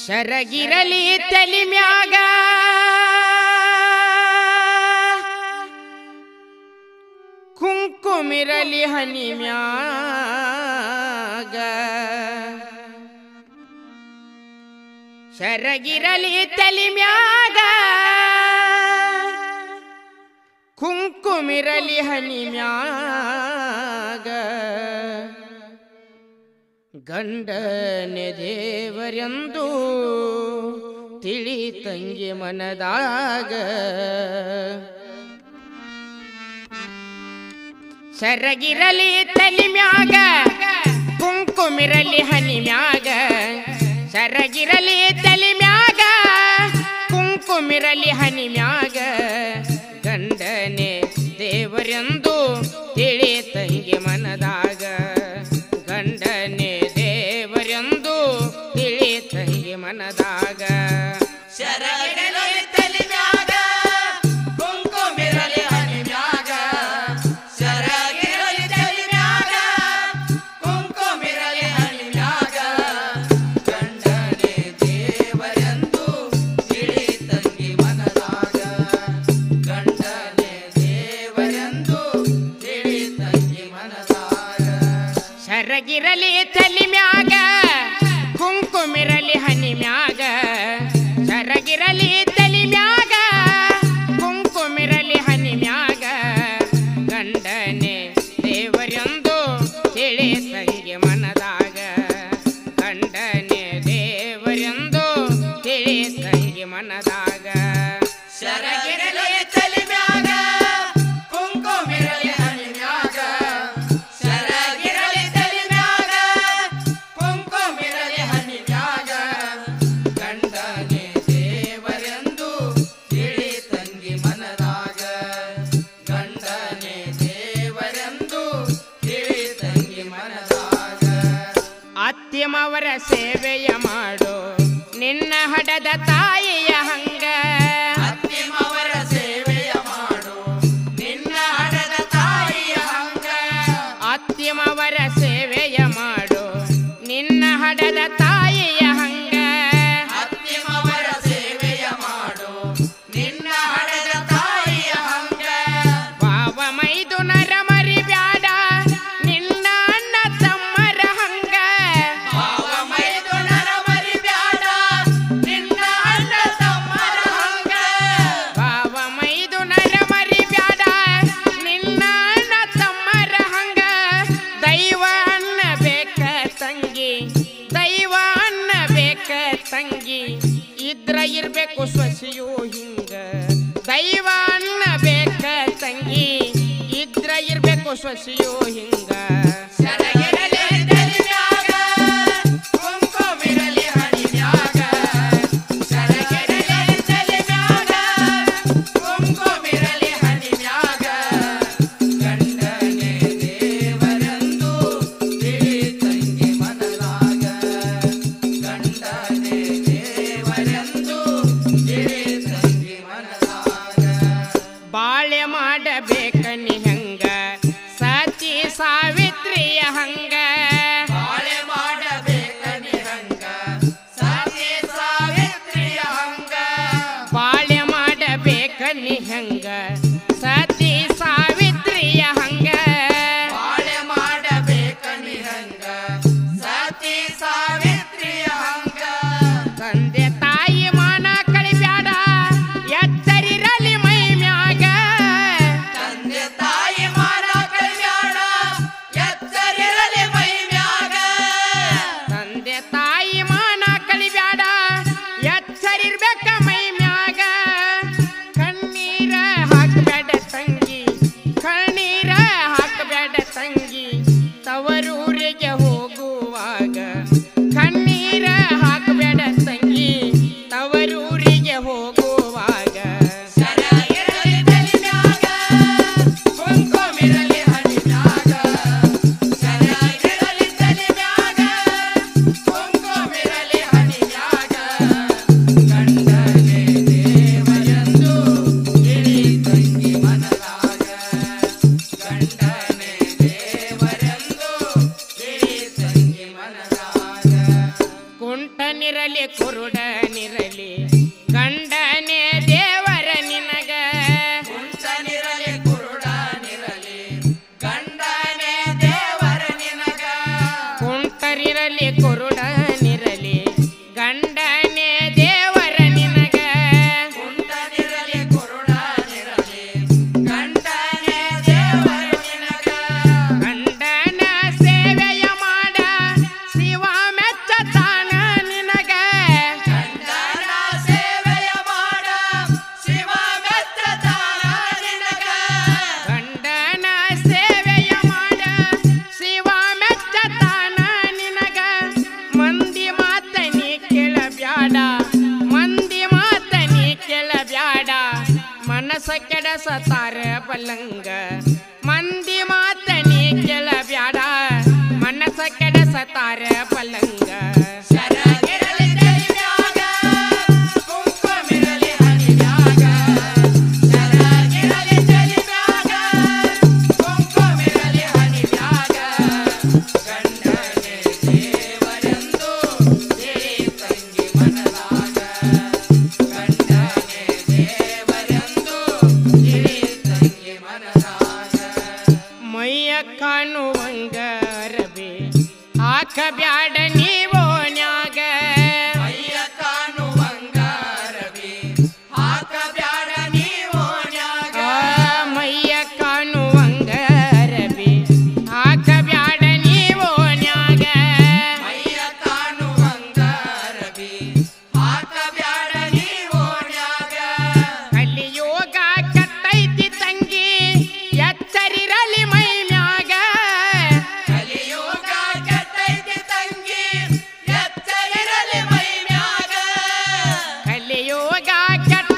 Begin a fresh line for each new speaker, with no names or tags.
ಸರಗಿರಲಿ ತಲಿ ಮ್ಯಾಗ ಕುಂಕುಮಿರಲಿ ಹನಿ ಮ್ಯಾಗ ಸರಗಿರಲಿ ತಲಿ ಮ್ಯಾಗ ಕುಂಕುಮಿರಲಿ ಹನಿ ಮ್ಯಾಗ ಗಂಡನೆ ದೇವರೆಂದು ತಿಳಿ ತಂಗಿ ಮನದಾಗ ಸರಗಿರಲಿ ತಲಿ ಮ್ಯಾಗ ಕುಂಕುಮಿರಲಿ ಹನಿ ಮ್ಯಾಗ ಸರಗಿರಲಿ ತಲಿ ಮ್ಯಾಗ ಕುಂಕುಮಿರಲಿ ಹನಿ ಮ್ಯಾಗ ಗಂಡನೆ ದೇವರೆಂದು ತಿಳಿ ತಂಗಿ ಮನದಾಗ ಗಂಡನೆ ದೇವರೆಂದು ತಿಳಿ ತಂಗಿ ಮನದಾಗ
ಶರಗಿರಲಿ ತಲಿ ಮ್ಯಾಗ ಕುಂಕುಮಿರಲಿ ಹನಿ ಮ್ಯಾಗ ಶರಗಿರಲಿ ತಲಿ ಮ್ಯಾಗ ಕುಂಕುಮಿರಲಿ ಹನಿ ಮ್ಯಾಗ ಗಂಡನೆ ದೇವರೆಂದು ತಿಳಿ ತಂಗಿ ಮನದಾಗ ಗಂಡನೆ ದೇವರೆಂದು ತಿಳಿ ತಂಗಿ ಮನದಾಗ
ಸರಗಿರಲಿ ತಲಿ ಮ್ಯಾಗ ಕುಂಕುಮಿರಲಿ ಹನಿ ಮ್ಯಾಗ ಸರಗಿರಲಿ ತಲಿ ಮ್ಯಾಗ ಕುಂಕುಮಿರಲಿ ಹನಿ ಮ್ಯಾಗ ಗಂಡನೆ ದೇವರೆಂದು ತಿಳಿ ತಂಗಿ ಮನದಾಗ ಗಂಡನೆ ದೇವರೆಂದು ತಿಳಿ ತಂಗಿ ಮನದಾಗ
ಶರಗಿರಲಿ ತಲಿ ಮ್ಯಾಗ ಕುಂಕುಮಿರಲಿ ಹನಿ ಮ್ಯಾಗ ಶರಗಿರಲಿ ತಲಿ ಮ್ಯಾಗ ಕುಂಕುಮಿರಲಿ ಹನಿ ಮ್ಯಾಗ ಗಂಡನೆ ದೇವರೆಂದು ತಿಳಿ ತಂಗಿ ಮನದಾಗ ಗಂಡನೆ ದೇವರೆಂದು ತಿಳಿ ತಂಗಿ ಮನದಾಗ
ಅತ್ತಿಮವರ ಸೇವೆಯ ಮಾಡು ನಿನ್ನ ಹಡದ ತಾಯಿಯ ಹಂಗ
ಅತ್ತಿಮವರ ಸೇವೆಯ ಮಾಡು ನಿನ್ನ ಹಡದ ತಾಯಿಯ ಹಂಗ
ಅತ್ತಿಮವರ ಸೇವೆಯ ಮಾಡು ನಿನ್ನ ಹಡದ ತಾಯಿಯ ಹಂಗ
ಅತ್ತಿಮವರ ಸೇವೆಯ ಮಾಡು ನಿನ್ನ ಹಡದ ತಾಯಿಯ ಹಂಗ
ಬಾವ ಮೈದು ನರ ಮರಿ ಬ್ಯಾಡ ನಿನ್ನ ಅಣ್ಣ ತಮ್ಮರ ಹಂಗ
ಭಾವ ಮೈದುನರ ಮರಿಬ್ಯಾಡ ನಿನ್ನ ಅಣ್ಣ ತಮ್ಮರ ಹಂಗ
ಬಾವ ಮೈದು ನರ ಮರಿ ಬ್ಯಾಡ ನಿನ್ನ ಅಣ್ಣ ತಮ್ಮರ ಹಂಗ ದೈವ ಅನ್ನ ಬೇಕ ತಂಗಿ ದೈವ ಅನ್ನ ಬೇಕ ತಂಗಿ ಇದ್ರ ಇರ್ಬೇಕು ಸೊಸೆಯು ಹಿಂಗ ದೈವ ಅನ್ನ ಬೇಕ ತಂಗಿ ಇದ್ರ ಇರ್ಬೇಕು ಸೊಸೆಯು ಹಿಂಗ
ಶರಗಿರಲಿ ತಲಿ ಮ್ಯಾಗ ಕುಂಕುಮಿರಲಿ ಹನಿ ಮ್ಯಾಗ ಶರಗಿರಲಿ ತಲಿ ಮ್ಯಾಗ ಕುಂಕುಮಿರಲಿ ಹನಿ ಮ್ಯಾಗ ಗಂಡನೆ ದೇವರೆಂದು ತಿಳಿ ತಂಗಿ ಮನದಾಗ ಗಂಡನೆ ದೇವರೆಂದು ತಿಳಿ ತಂಗಿ ಮನದಾಗ
ಬಾಳೆ ಮಾಡಬೇಕ ನೀ ಹಂಗ ಸತಿ ಸಾವಿತ್ರಿಯ ಹಂಗ
ಬಾಳೆ ಮಾಡಬೇಕ ನಿಹಂಗ ಸತಿ ಸಾವಿತ್ರಿಯ ಹಂಗ
ಬಾಳೆ ಮಾಡಬೇಕ ನೀ ಹಂಗ ಸತಿ ಸಾವಿತ್ರಿಯ ಹಂಗ
ಬಾಳೆ ಮಾಡಬೇಕ ನಿಹಂಗ ಸತಿ ಸಾವಿತ್ರಿಯ ಹಂಗ
ತಂದೆ ತಾಯಿ ಮಾನ ಕಳಿಬ್ಯಾಡ ಎತ್ತರಿರಲಿ ಮೈ ಮ್ಯಾಗ
ತಂದೆ ತಾಯಿ ಮಾನ ಕಲ್ಯಾಣ ಎತ್ತರಿರಲಿ ಮೈ ಮ್ಯಾಗ
ತಂದೆ ತಾಯಿ ಮಾನ ಕಳಿಬ್ಯಾಡ ಎಚ್ಚರಿರ್ಬೇಕ ಮೈ ಮ್ಯಾಗ ಕಣ್ಣೀರ ಮನಸ್ಸ ಕೆಡಸತಾರ ಪಲ್ಲಂಗ ಮಂದಿ ಮಾತನಿ ಕೇಳಬ್ಯಾಡ ಮನಸ್ಸ ಕೆಡಸತಾರ ಪಲ್ಲಂಗ
ಸರಗಿರಲಿ ತೈಮ್ಯಾಗ, ಕುಂಕುಮಿರಲಿ ಹನಿಮ್ಯಾಗ. ಸರಗಿರಲಿ ತೈಮ್ಯಾಗ, ಕುಂಕುಮಿರಲಿ ಹನಿಮ್ಯಾಗ. ಗಂಡನೇ ದೇವರೆಂದು ತಿಳಿ ತಂಗಿ ಮನದಾಗ. ಗಂಡನೇ ದೇವರೆಂದು ತಿಳಿ ತಂಗಿ ಮನದಾಗ
ಮೈಯ ಕಾಣುವಂಗ ರವಿ ಹಾಕ ಬ್ಯಾಡ ನೀವೋನ್ಯಾಗ
ಮೈಯ ಕಾಣುವಂಗ ರವಿ ಹಾಕಬ್ಯಾಡ ನೀವೋನ್ಯಾಗ
ಆ, ಮೈಯ ಕಾಣುವಂಗ ರವಿ ಹಾಕ ಬ್ಯಾಡ ನೀವೋನ್ಯಾಗ
ಮೈಯ ಕಾಣುವಂಗ ರವಿ ಹಾಕಬ್ಯಾಡ ನೀವೋನ್ಯಾಗ
ಕಲಿಯೋಗ ಕತ್ತೈತಿ ತಂಗಿ ಎಚ್ಚರಿರಲಿ ಮೈ ಮ್ಯಾಗ
ಕಲಿಯುಗ ಕೆಟ್ಟೈತಿ ತಂಗಿ ಎಚ್ಚರಿರಲಿ ಮೈ ಮ್ಯಾಗ
ಕಲಿಯೋಗ ಕೆಟ್ಟ